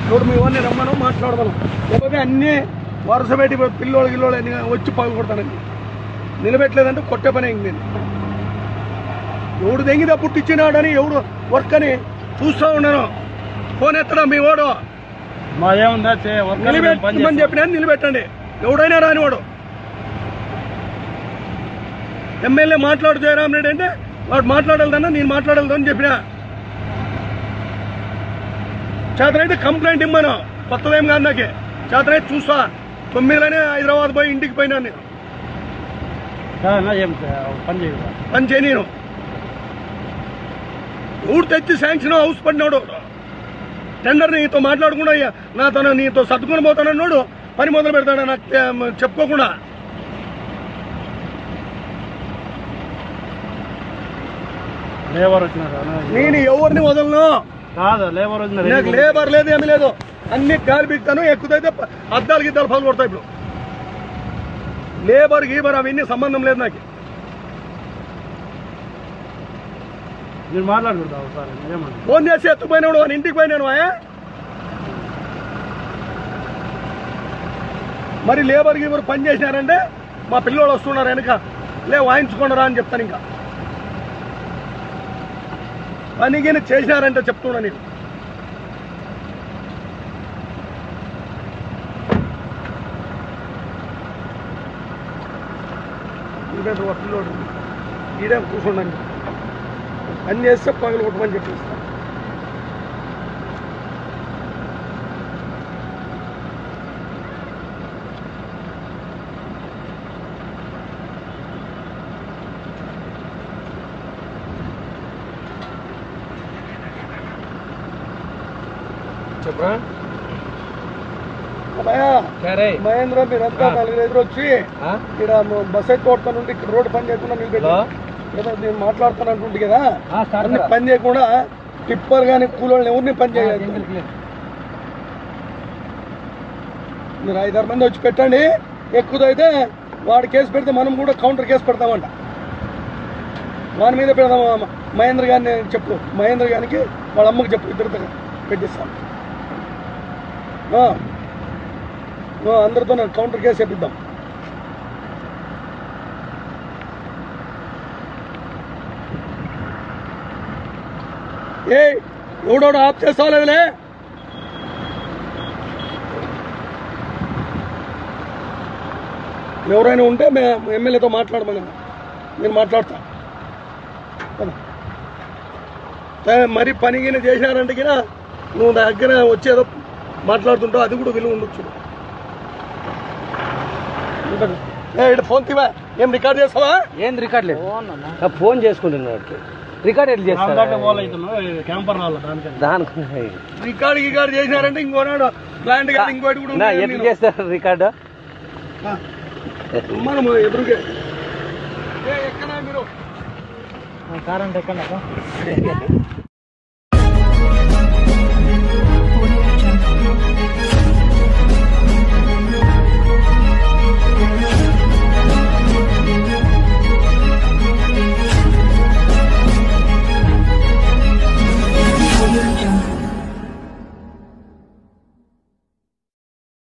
ఇప్పుడు మీ వాడిని రమ్మను మాట్లాడమను లేకపోతే అన్నీ వరుస పెట్టి పిల్లోళ్ళు గిల్లోళ్ళు అన్ని వచ్చి పగలగొడతానండి నిలబెట్టలేదంటే కొట్టే పని అయింది నేను ఎవడు దెంగిదా పుట్టించినాడని ఎవడు వర్క్ అని చూస్తూ ఉన్నాను ఫోన్ ఎత్తడా మీ వాడు మా ఏముందా చే వర్క్ నిలబెట్టమని చెప్పినా నిలబెట్టండి ఎవడైనా రానివాడు ఎమ్మెల్యే మాట్లాడు జయరామ్ రెడ్డి అంటే వాడు మాట్లాడాలదన్నా నేను మాట్లాడాలని చెప్పిన చేతనైతే కంప్లైంట్ ఇమ్మను కొత్తదేం కాదు నాకే చేతనైతే చూసా తొమ్మిదిలోనే హైదరాబాద్ పోయి ఇంటికి పోయినా నేను ఏం చే- పని చేయదు పని చేయి నేను ఎవడు తెచ్చి శాంక్షన్ హౌస్ పడినాడు టెండర్ నీతో మాట్లాడకుండా అయ్యా నా తను నీతో సర్దుకొని పోతానన్నాడు పని మొదలు పెడతాడు నాకు తె- చెప్పుకోకుండా లేబర్ వచ్చినారు నేను ఎవరిని వదలను కాదు లేబర్ వచ్చినారు నాకు లేబర్ లేదు ఏమీ లేదు అన్ని గాలి బిగుతాను ఎక్కువైతే ప- అద్దాలు గిద్దాలు పగలు కొడతాయి ఇప్పుడు లేబర్ గీబర్ అవన్నీ సంబంధం లేదు నాకు మీరు మాట్లాడకూడదు ఒకసారి ఏమన్నా ఫోన్ చేసి ఎత్తుకుపోయినాడు వాని ఇంటికి పోయినాను ఆయా మరి లేబర్ గీబర్ పని చేసినారంటే మా పిల్లోడు వస్తున్నారు వెనక లే వాయించుకోండిరా అని చెప్తాను ఇంకా పని గిని చేసినారంటే చెప్తున్నా నేను ఈడేంటి వా పిల్లోడు ఈడే కూర్చోండి పని చేస్తే పగలు కొట్టమని చెప్పేస్తా చెప్పరా అబ్బాయా మహేంద్ర మీరంతా నలుగురు ఎదురు వచ్చి ఇక్కడ బస్ ఎక్కోడతా నుండి ఇక్కడ రోడ్డు పని చేయకుండా నిలబెట్టి ఏదో నేను మాట్లాడుతాను అంటుంటే కదా అన్ని పని చేయకుండా టిప్పర్ కానీ కూలోళ్ళని ఎవరిని పని చేయలేదు మీరు ఐదారు మంది వచ్చి పెట్టండి ఎక్కువైతే వాడు కేసు పెడితే మనం కూడా కౌంటర్ కేసు పెడతామంట వాని మీద పెడదాం మ- మహేంద్ర గారిని చెప్పు మహేంద్ర గారికి వాళ్ళ అమ్మకి చెప్పు ఇద్దరితో పెట్టిస్తాం ఆ. ఆ, అందరితో నేను కౌంటర్ కేసు చెప్పిద్దాం ఏ ఎవడోడు ఆఫ్ చేస్తాలేదులే ఎవరైనా ఉంటే మేము ఎమ్మెల్యేతో మాట్లాడమని నేను మాట్లాడతా పద. ఏ, మరి పని గిన చేశారంటే గిన నువ్వు నా దగ్గర వచ్చేదో మాట్లాడుతుంటావు అది కూడా విలువ ఉండొచ్చు ఉండదు. ఏ, ఇటు ఫోన్ తీవా ఏం రికార్డ్ చేస్తావా ఏం రికార్డ్ లేదు ఆ, ఫోన్ చేసుకుంటున్నాడు రికార్డ్ ఎట్లా చేస్తారు క్యాంపర్ రావాలి దానికని దానికి రికార్డ్ గికార్డ్ చేశారంటే ఇంకోనాడు ప్లాంట్ కాదు ఇంకోటి కూడా నా ఉంది ఎట్లా నేను. చేస్తారు రికార్డు ఆ. మనము ఎదురుగా ఏ, ఎక్కడా మీరు కారంటే ఎక్కడ